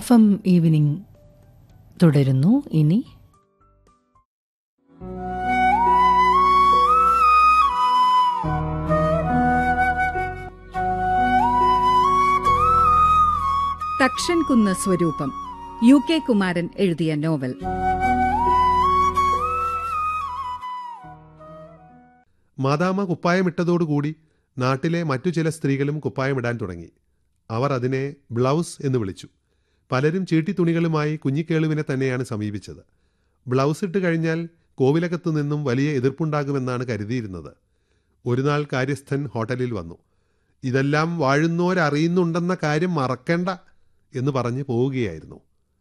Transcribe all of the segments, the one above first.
F M evening തുടരുന്നു ഇനി തക്ഷൻകുന്ന് സ്വരൂപം യു കെ കുമാരൻ എഴുതിയ നോവൽ മാതാമ കുപ്പായമിട്ടതോടുകൂടി നാട്ടിലെ മറ്റു ചില സ്ത്രീകളും കുപ്പായമിടാൻ തുടങ്ങി അവർ അതിനെ ബ്ലൗസ് എന്ന് വിളിച്ചു പലരും ചീട്ടിത്തുണികളുമായി കുഞ്ഞിക്കേളുവിനെ തന്നെയാണ് സമീപിച്ചത് ബ്ലൗസ് ഇട്ട് കഴിഞ്ഞാൽ കോവിലകത്തു നിന്നും വലിയ എതിർപ്പുണ്ടാകുമെന്നാണ് കരുതിയിരുന്നത് ഒരു നാൾ കാര്യസ്ഥൻ ഹോട്ടലിൽ വന്നു ഇതെല്ലാം വാഴുന്നോരറിയുന്നുണ്ടെന്ന കാര്യം മറക്കണ്ട എന്ന് പറഞ്ഞ് പോവുകയായിരുന്നു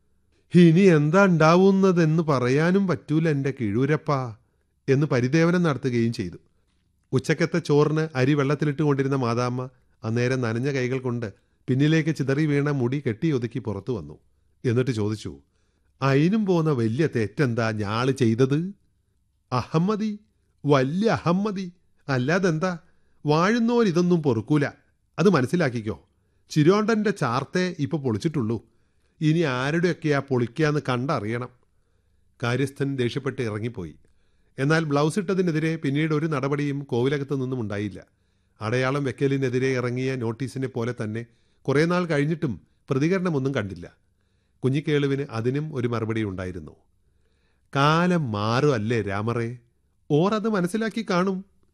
ഇനി എന്താ ഉണ്ടാവുന്നതെന്ന് പറയാനും പറ്റൂല എൻ്റെ കിഴൂരപ്പ എന്ന് പരിദേവനം നടത്തുകയും ചെയ്തു ഉച്ചക്കത്തെ ചോറിന് അരി വെള്ളത്തിലിട്ട് കൊണ്ടിരുന്ന മാതാമ്മ അന്നേരം നനഞ്ഞ കൈകൾ കൊണ്ട് പിന്നിലേക്ക് ചിതറി വീണ മുടി കെട്ടിയൊതുക്കി പുറത്തു വന്നു എന്നിട്ട് ചോദിച്ചു അയിനും പോന്ന വലിയ തെറ്റെന്താ ഞാള് ചെയ്തത് അഹമ്മതി വലിയ അഹമ്മതി അല്ലാതെന്താ വാഴുന്നോരിതൊന്നും പൊറുക്കൂല അത് മനസ്സിലാക്കിക്കോ ചിരോണ്ടന്റെ ചാർത്തേ ഇപ്പൊ പൊളിച്ചിട്ടുള്ളൂ ഇനി ആരുടെയൊക്കെയാ പൊളിക്കാന്ന് കണ്ടറിയണം കാര്യസ്ഥൻ ദേഷ്യപ്പെട്ട് ഇറങ്ങിപ്പോയി എന്നാൽ ബ്ലൗസ് ഇട്ടതിനെതിരെ പിന്നീട് ഒരു നടപടിയും കോവിലകത്തു നിന്നും ഉണ്ടായില്ല അടയാളം വെക്കലിനെതിരെ ഇറങ്ങിയ നോട്ടീസിനെ പോലെ തന്നെ കുറേ നാൾ കഴിഞ്ഞിട്ടും പ്രതികരണമൊന്നും കണ്ടില്ല കുഞ്ഞിക്കേളുവിന് അതിനും ഒരു മറുപടി ഉണ്ടായിരുന്നു കാലം മാറും അല്ലേ രാമറേ ഓർ അത് മനസ്സിലാക്കി കാണും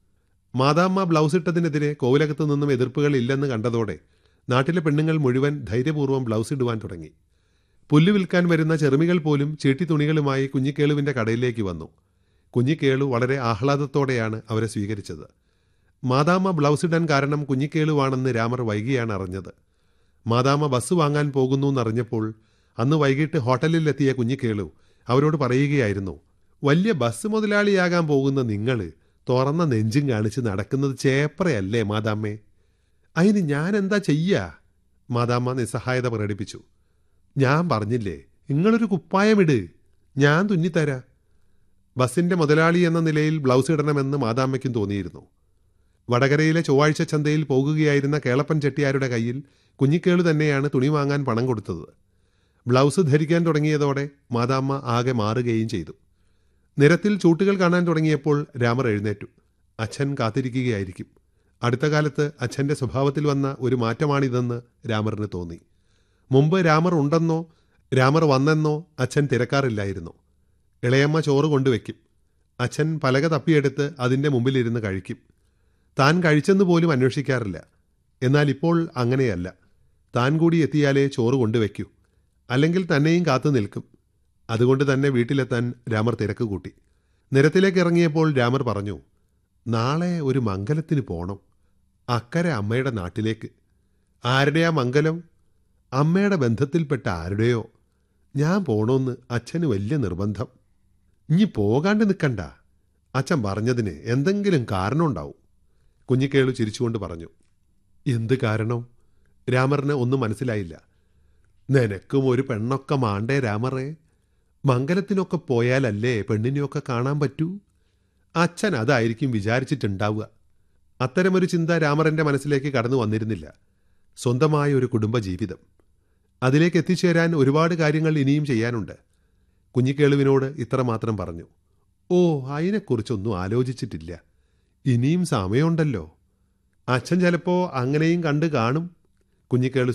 മാതാമ്മ ബ്ലൗസ് ഇട്ടതിനെതിരെ കോവിലകത്തു നിന്നും എതിർപ്പുകൾ ഇല്ലെന്ന് കണ്ടതോടെ നാട്ടിലെ പെണ്ണുങ്ങൾ മുഴുവൻ ധൈര്യപൂർവ്വം ബ്ലൗസ് ഇടുവാൻ തുടങ്ങി പുല്ല് വിൽക്കാൻ വരുന്ന ചെറുമികൾ പോലും ചീട്ടിത്തുണികളുമായി കുഞ്ഞിക്കേളുവിന്റെ കടയിലേക്ക് വന്നു കുഞ്ഞിക്കേളു വളരെ ആഹ്ലാദത്തോടെയാണ് അവരെ സ്വീകരിച്ചത് മാതാമ്മ ബ്ലൗസ് ഇടാൻ കാരണം കുഞ്ഞിക്കേളുവാണെന്ന് രാമർ വൈകിയാണ് അറിഞ്ഞത് മാതാമ്മ ബസ് വാങ്ങാൻ പോകുന്നു എന്നറിഞ്ഞപ്പോൾ അന്ന് വൈകിട്ട് ഹോട്ടലിലെത്തിയ കുഞ്ഞിക്കേളു അവരോട് പറയുകയായിരുന്നു വലിയ ബസ് മുതലാളിയാകാൻ പോകുന്ന നിങ്ങൾ തുറന്ന നെഞ്ചും കാണിച്ച് നടക്കുന്നത് ചേപ്രയല്ലേ മാതാമ്മേ അതിന് ഞാൻ എന്താ ചെയ്യാ മാതാമ്മ നിസ്സഹായത പ്രകടിപ്പിച്ചു ഞാൻ പറഞ്ഞില്ലേ നിങ്ങളൊരു കുപ്പായമിട് ഞാൻ തുന്നിത്തരാ ബസിന്റെ മുതലാളി എന്ന നിലയിൽ ബ്ലൗസ് ഇടണമെന്ന് മാതാമ്മയ്ക്കും തോന്നിയിരുന്നു വടകരയിലെ ചൊവ്വാഴ്ച ചന്തയിൽ പോകുകയായിരുന്ന കേളപ്പൻ ചെട്ടിയാരുടെ കയ്യിൽ കുഞ്ഞിക്കേളു തന്നെയാണ് തുണി വാങ്ങാൻ പണം കൊടുത്തത് ബ്ലൗസ് ധരിക്കാൻ തുടങ്ങിയതോടെ മാതാമ്മ ആകെ മാറുകയും ചെയ്തു നിരത്തിൽ ചൂട്ടുകൾ കാണാൻ തുടങ്ങിയപ്പോൾ രാമർ എഴുന്നേറ്റു അച്ഛൻ കാത്തിരിക്കുകയായിരിക്കും അടുത്ത കാലത്ത് അച്ഛൻ്റെ സ്വഭാവത്തിൽ വന്ന ഒരു മാറ്റമാണിതെന്ന് രാമറിന് തോന്നി മുമ്പ് രാമർ ഉണ്ടെന്നോ രാമർ വന്നെന്നോ അച്ഛൻ തിരക്കാറില്ലായിരുന്നു ഇളയമ്മ ചോറ് കൊണ്ടുവയ്ക്കും അച്ഛൻ പലക തപ്പിയെടുത്ത് അതിൻ്റെ മുമ്പിലിരുന്ന് കഴിക്കും താൻ കഴിച്ചെന്ന് പോലും അന്വേഷിക്കാറില്ല എന്നാൽ ഇപ്പോൾ അങ്ങനെയല്ല താൻ കൂടി എത്തിയാലേ ചോറ് കൊണ്ടുവയ്ക്കൂ അല്ലെങ്കിൽ തന്നെയും കാത്തു നിൽക്കും അതുകൊണ്ട് തന്നെ വീട്ടിലെത്താൻ രാമർ തിരക്ക് കൂട്ടി നിരത്തിലേക്ക് ഇറങ്ങിയപ്പോൾ രാമർ പറഞ്ഞു നാളെ ഒരു മംഗലത്തിന് പോണം അക്കരെ അമ്മയുടെ നാട്ടിലേക്ക് ആരുടെയാ മംഗലം അമ്മയുടെ ബന്ധത്തിൽപ്പെട്ട ആരുടെയോ ഞാൻ പോണോന്ന് അച്ഛന് വലിയ നിർബന്ധം ഇനി പോകാണ്ട് നിൽക്കണ്ട അച്ഛൻ പറഞ്ഞതിന് എന്തെങ്കിലും കാരണമുണ്ടാവും കുഞ്ഞിക്കേളു ചിരിച്ചുകൊണ്ട് പറഞ്ഞു എന്ത് കാരണം രാമറിന് ഒന്നും മനസ്സിലായില്ല നിനക്കും ഒരു പെണ്ണൊക്കെ മാണ്ടേ രാമറേ മംഗലത്തിനൊക്കെ പോയാലല്ലേ പെണ്ണിനെയൊക്കെ കാണാൻ പറ്റൂ അച്ഛൻ അതായിരിക്കും വിചാരിച്ചിട്ടുണ്ടാവുക അത്തരമൊരു ചിന്ത രാമറിന്റെ മനസ്സിലേക്ക് കടന്നു വന്നിരുന്നില്ല സ്വന്തമായ ഒരു കുടുംബജീവിതം അതിലേക്ക് എത്തിച്ചേരാൻ ഒരുപാട് കാര്യങ്ങൾ ഇനിയും ചെയ്യാനുണ്ട് കുഞ്ഞിക്കേളുവിനോട് ഇത്ര മാത്രം പറഞ്ഞു ഓ അതിനെക്കുറിച്ചൊന്നും ആലോചിച്ചിട്ടില്ല ഇനിയും സമയമുണ്ടല്ലോ അച്ഛൻ ചിലപ്പോൾ അങ്ങനെയും കണ്ടു കാണും കുഞ്ഞിക്കേളു